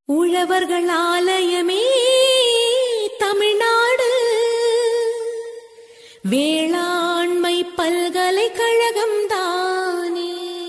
உழவர்கள் ஆலயமே தமிழ்நாடு வேளாண்மை பல்கலைக்கழகம் தானே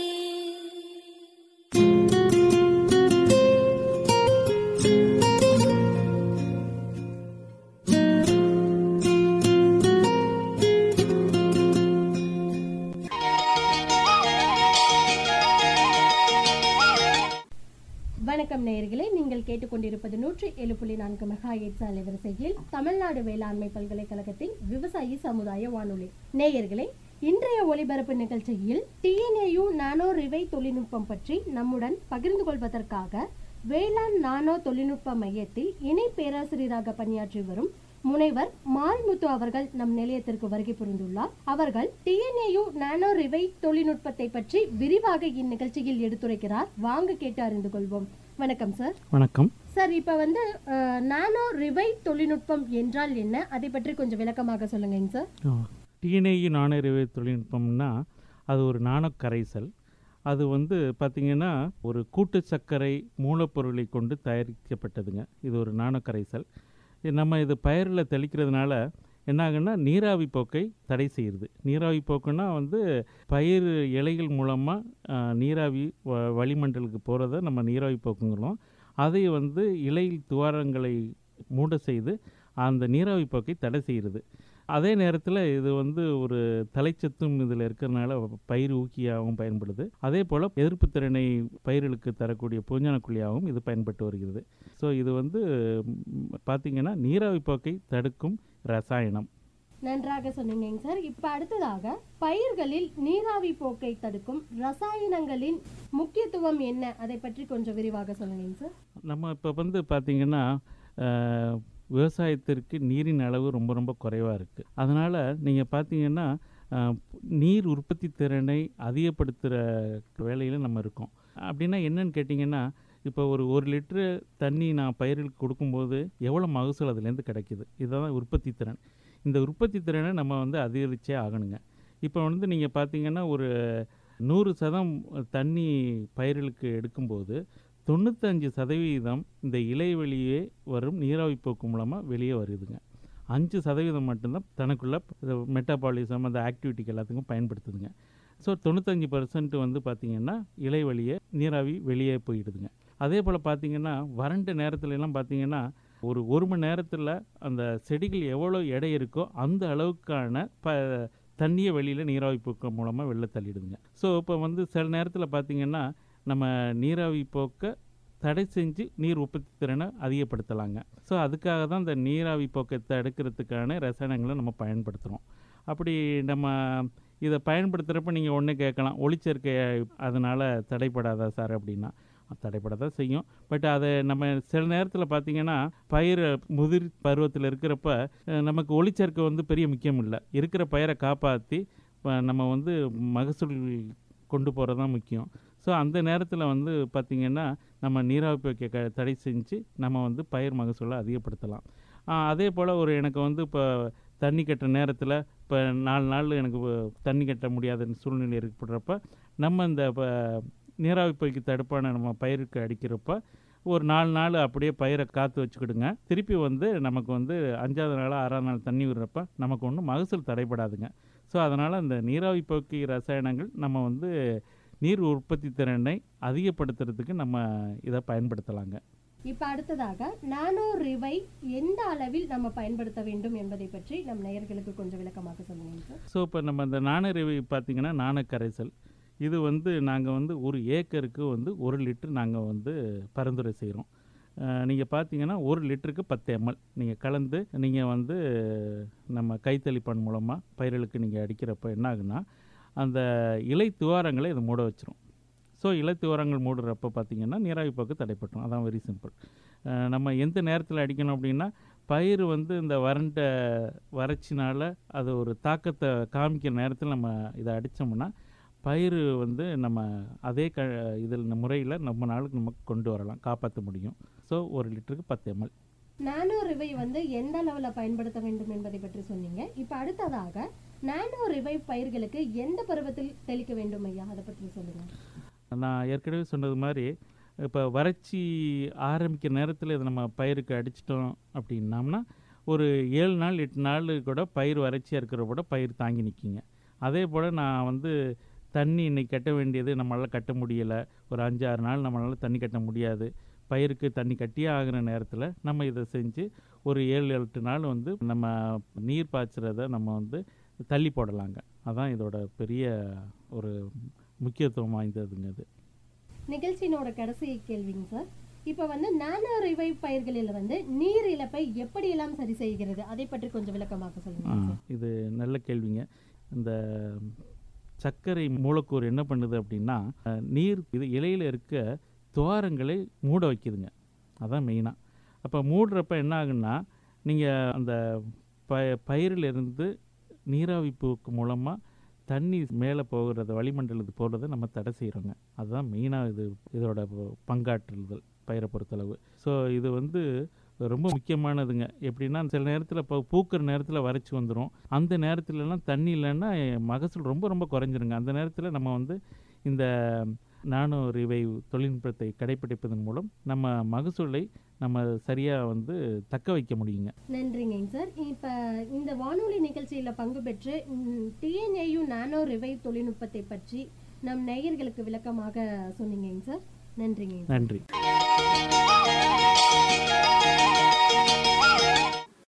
வணக்கம் நேயர்களே நீங்கள் கேட்டுக்கொண்டிருப்பது நூற்றி ஏழு புள்ளி நான்கு மெகா எட்ஸ் அலைவரிசையில் தமிழ்நாடு வேளாண்மை பல்கலைக்கழகத்தின் விவசாயி சமுதாய வானொலி நேயர்களே இன்றைய ஒலிபரப்பு நிகழ்ச்சியில் டிஎன்ஏயு நானோ ரிவை தொழில்நுட்பம் பற்றி நம்முடன் பகிர்ந்து கொள்வதற்காக வேளாண் நானோ தொழில்நுட்ப மையத்தில் இணை பேராசிரியராக பணியாற்றி வரும் முனைவர் மால்முத்து அவர்கள் நம் நிலையத்திற்கு வருகை புரிந்துள்ளார் அவர்கள் டிஎன்ஏயு நானோ ரிவை தொழில்நுட்பத்தை பற்றி விரிவாக இந்நிகழ்ச்சியில் எடுத்துரைக்கிறார் வாங்க கேட்டு அறிந்து கொள்வோம் வணக்கம் சார் வணக்கம் சார் இப்ப வந்து அஹ், நானோ ரிவை தொழில்நுட்பம் என்றால் என்ன அதை பற்றி கொஞ்சம் விளக்கமாக சொல்லுங்கங்க சார் டிஎன்ஏயு நானறிவு தொழில்நுட்பம்னா அது ஒரு நாணக் கரைசல் அது வந்து பார்த்திங்கன்னா ஒரு கூட்டு சர்க்கரை மூலப்பொருளை கொண்டு தயாரிக்கப்பட்டதுங்க இது ஒரு நாணக் கரைசல் இது நம்ம இது பயிரில் தெளிக்கிறதுனால என்ன ஆகுன்னா நீராவி போக்கை தடை செய்யுது நீராவி போக்குன்னா வந்து பயிர் இலைகள் மூலமாக நீராவி வ வளிமண்டலுக்கு போகிறத நம்ம நீராவி போக்குங்கிறோம் அதை வந்து இலை துவாரங்களை மூட செய்து அந்த நீராவி போக்கை தடை செய்கிறது அதே நேரத்தில் இது வந்து ஒரு தலைச்சத்தும் இதில் இருக்கிறதுனால பயிர் ஊக்கியாகவும் பயன்படுது அதே போல் எதிர்ப்பு திறனை பயிர்களுக்கு தரக்கூடிய பூஞ்சானக்குழியாகவும் இது பயன்பட்டு வருகிறது ஸோ இது வந்து ம், பார்த்தீங்கன்னா நீராவி போக்கை தடுக்கும் ரசாயனம் நன்றாக சொன்னீங்க சார் இப்ப அடுத்ததாக பயிர்களில் நீராவி போக்கை தடுக்கும் ரசாயனங்களின் முக்கியத்துவம் என்ன அதை பற்றி கொஞ்சம் விரிவாக சொல்லுங்க சார் நம்ம இப்போ வந்து பார்த்திங்கன்னா அஹ், விவசாயத்திற்கு நீரின் அளவு ரொம்ப ரொம்ப குறைவாக இருக்குது அதனால் நீங்கள் பார்த்தீங்கன்னா அஹ், நீர் உற்பத்தி திறனை அதிகப்படுத்துகிற வேலையில் நம்ம இருக்கோம் அப்படின்னா என்னன்னு கேட்டிங்கன்னா இப்போ ஒரு ஒரு லிட்டரு தண்ணி நான் பயிர்களுக்கு கொடுக்கும்போது எவ்வளோ மகசூல் அதுலேருந்து கிடைக்குது இதுதான் உற்பத்தி திறன் இந்த உற்பத்தி திறனை நம்ம வந்து அதிகரிச்சே ஆகணுங்க இப்போ வந்து நீங்கள் பார்த்தீங்கன்னா ஒரு நூறு சதம் தண்ணி பயிர்களுக்கு எடுக்கும்போது தொண்ணூத்தஞ்சு சதவீதம் இந்த இலைவெளியே வரும் நீராவி போக்கு மூலமாக வெளியே வருதுங்க அஞ்சு சதவீதம் மட்டும்தான் தனக்குள்ள மெட்டபாலிசம் அந்த ஆக்டிவிட்டிக்கு எல்லாத்துக்கும் பயன்படுத்துதுங்க ஸோ தொண்ணூத்தஞ்சு பர்சன்ட் வந்து பார்த்திங்கன்னா இலை வழியே நீராவி வெளியே போயிடுதுங்க அதே போல் பார்த்திங்கன்னா வறண்ட நேரத்துல எல்லாம் பார்த்திங்கன்னா ஒரு ஒரு மணி நேரத்தில் அந்த செடிகள் எவ்வளோ எடை இருக்கோ அந்த அளவுக்கான ப தண்ணியை வெளியில் நீராவி போக்கு மூலமாக வெளில தள்ளிடுதுங்க ஸோ இப்போ வந்து சில நேரத்தில் பார்த்திங்கன்னா நம்ம நீராவி போக்க தடை செஞ்சு நீர் உற்பத்தி திறனை அதிகப்படுத்தலாங்க ஸோ அதுக்காக தான் இந்த நீராவி போக்கை தடுக்கிறதுக்கான ரசாயனங்களை நம்ம பயன்படுத்துகிறோம் அப்படி நம்ம இதை பயன்படுத்துகிறப்ப நீங்கள் ஒன்று கேட்கலாம் ஒளிச்சேர்க்கை அதனால் தடைப்படாதா சார் அப்படின்னா தடைப்பட தான் செய்யும் பட் அதை நம்ம சில நேரத்தில் பார்த்தீங்கன்னா பயிர் முதிர் பருவத்தில் இருக்கிறப்ப அஹ், நமக்கு ஒளிச்சேர்க்கை வந்து பெரிய முக்கியம் இல்லை இருக்கிற பயிரை காப்பாற்றி நம்ம வந்து மகசூல் கொண்டு போகிறது தான் முக்கியம் ஸோ அந்த நேரத்தில் வந்து பார்த்திங்கன்னா நம்ம நீராவி போக்கை க தடை செஞ்சு நம்ம வந்து பயிர் மகசூலை அதிகப்படுத்தலாம் ஆஹ், அதே போல் ஒரு எனக்கு வந்து இப்போ தண்ணி கட்டுற நேரத்தில் இப்போ நாலு நாள் எனக்கு வ- தண்ணி கட்ட முடியாத சூழ்நிலை ஏற்படுறப்ப நம்ம இந்த இப்போ நீராவி போய்க்கு தடுப்பான நம்ம பயிருக்கு அடிக்கிறப்ப ஒரு நாலு நாள் அப்படியே பயிரை காற்று வச்சுக்கிடுங்க திருப்பி வந்து நமக்கு வந்து அஞ்சாவது நாள் ஆறாவது நாள் தண்ணி விடுறப்ப நமக்கு ஒன்றும் மகசூல் தடைப்படாதுங்க ஸோ அதனால் அந்த நீராவி போக்கி ரசாயனங்கள் நம்ம வந்து நீர் உற்பத்தி திறனை அதிகப்படுத்துறதுக்கு நம்ம இதை பயன்படுத்தலாங்க இப்ப அடுத்ததாக நானோ ரிவை எந்த அளவில் நம்ம பயன்படுத்த வேண்டும் என்பதை பற்றி நம் நேயர்களுக்கு கொஞ்சம் விளக்கமாக சொல்லுங்க சார் ஸோ இப்போ நம்ம இந்த நாணறிவை பார்த்தீங்கன்னா நாணக்கரைசல் இது வந்து நாங்கள் வந்து ஒரு ஏக்கருக்கு வந்து ஒரு லிட்டர் நாங்கள் வந்து பரிந்துரை செய்கிறோம் நீங்கள் பார்த்தீங்கன்னா ஒரு லிட்டருக்கு பத்து எம்எல் நீங்கள் கலந்து நீங்கள் வந்து நம்ம கைத்தளிப்பான் மூலமாக பயிர்களுக்கு நீங்கள் அடிக்கிறப்ப என்ன ஆகுன்னா அந்த இலை துவாரங்களை இது மூட வச்சிரும் ஸோ இலை துவாரங்கள் மூடுறப்ப பார்த்தீங்கன்னா நீராவி போக்கு தடைப்பட்டுரும் அதான் வெரி சிம்பிள் நம்ம எந்த நேரத்தில் அடிக்கணும் அப்படின்னா பயிர் வந்து இந்த வறண்ட வறட்சினால அது ஒரு தாக்கத்தை காமிக்கிற நேரத்தில் நம்ம இதை அடித்தோம்னா பயிர் வந்து நம்ம அதே க இதில் முறையில் நம்ம நாளுக்கு நமக்கு கொண்டு வரலாம் காப்பாற்ற முடியும் ஸோ ஒரு லிட்டருக்கு பத்து எம்எல் நானோ ரிவை வந்து எந்த அளவுல பயன்படுத்த வேண்டும் என்பதை பற்றி சொன்னீங்க இப்ப அடுத்ததாக நானோ ரிவை பயிர்களுக்கு எந்த பருவத்தில் தெளிக்க வேண்டும் ஐயா அதை பற்றி சொல்லுங்க நான் ஏற்கனவே சொன்னது மாதிரி இப்போ வறட்சி ஆரம்பிக்கிற நேரத்தில் இதை நம்ம பயிருக்கு அடிச்சிட்டோம் அப்படின்னோம்னா ஒரு ஏழு நாள் எட்டு நாள் கூட பயிர் வறட்சியாக இருக்கிற கூட பயிர் தாங்கி நிற்கிங்க அதே போல் நான் வந்து தண்ணி இன்னைக்கு கட்ட வேண்டியது நம்மளால் கட்ட முடியலை ஒரு அஞ்சு ஆறு நாள் நம்மளால் தண்ணி கட்ட முடியாது பயிருக்கு தண்ணி கட்டியே ஆகிற நேரத்தில் நம்ம இதை செஞ்சு ஒரு ஏழு எட்டு நாள் வந்து நம்ம நீர் பாய்ச்சுறத நம்ம வந்து தள்ளி போடலாங்க அதான் இதோட பெரிய ஒரு முக்கியத்துவம் வாய்ந்ததுங்க இது நிகழ்ச்சியினோட கடைசி கேள்விங்க சார் இப்போ வந்து நானோ ரிவைவ் பயிர்களில் வந்து நீர் இழப்பை எப்படியெல்லாம் சரி செய்கிறது அதை பற்றி கொஞ்சம் விளக்கமாக ஆ, சொல்லுங்க சார் இது நல்ல கேள்விங்க இந்த சர்க்கரை மூலக்கூறு என்ன பண்ணுது அப்படின்னா அஹ், நீர் இது இலையில் இருக்க துவாரங்களை மூட வைக்குதுங்க அதான் மெயினாக அப்போ மூடுறப்ப என்ன ஆகுன்னா நீங்கள் அந்த ப பயிரிலிருந்து நீராவி போக்கு மூலமாக தண்ணி மேலே போகிறத வளிமண்டலத்துக்கு போகிறத நம்ம தடை செய்கிறோங்க அதுதான் மெயினாக இது இதோட ப- பங்காற்றுதல் பயிரை பொறுத்தளவு ஸோ இது வந்து ரொம்ப முக்கியமானதுங்க எப்படின்னா சில நேரத்தில் இப்போ பூக்கிற நேரத்தில் வறட்சி வந்துடும் அந்த நேரத்துலலாம் தண்ணி இல்லைன்னா மகசூல் ரொம்ப ரொம்ப குறைஞ்சிருங்க அந்த நேரத்தில் நம்ம வந்து இந்த நானோ ரிவைவ் தொழில்நுட்பத்தை கடைப்பிடிப்பதன் மூலம் நம்ம மகசூலை நம்ம சரியாக வந்து தக்க வைக்க முடியுங்க நன்றிங்க சார் இப்போ இந்த வானொலி நிகழ்ச்சியில் பங்கு பெற்று டிஎன்ஏயு நானோ ரிவைவ் தொழில்நுட்பத்தை பற்றி நம் நேயர்களுக்கு விளக்கமாக சொன்னீங்க சார் நன்றிங்க நன்றி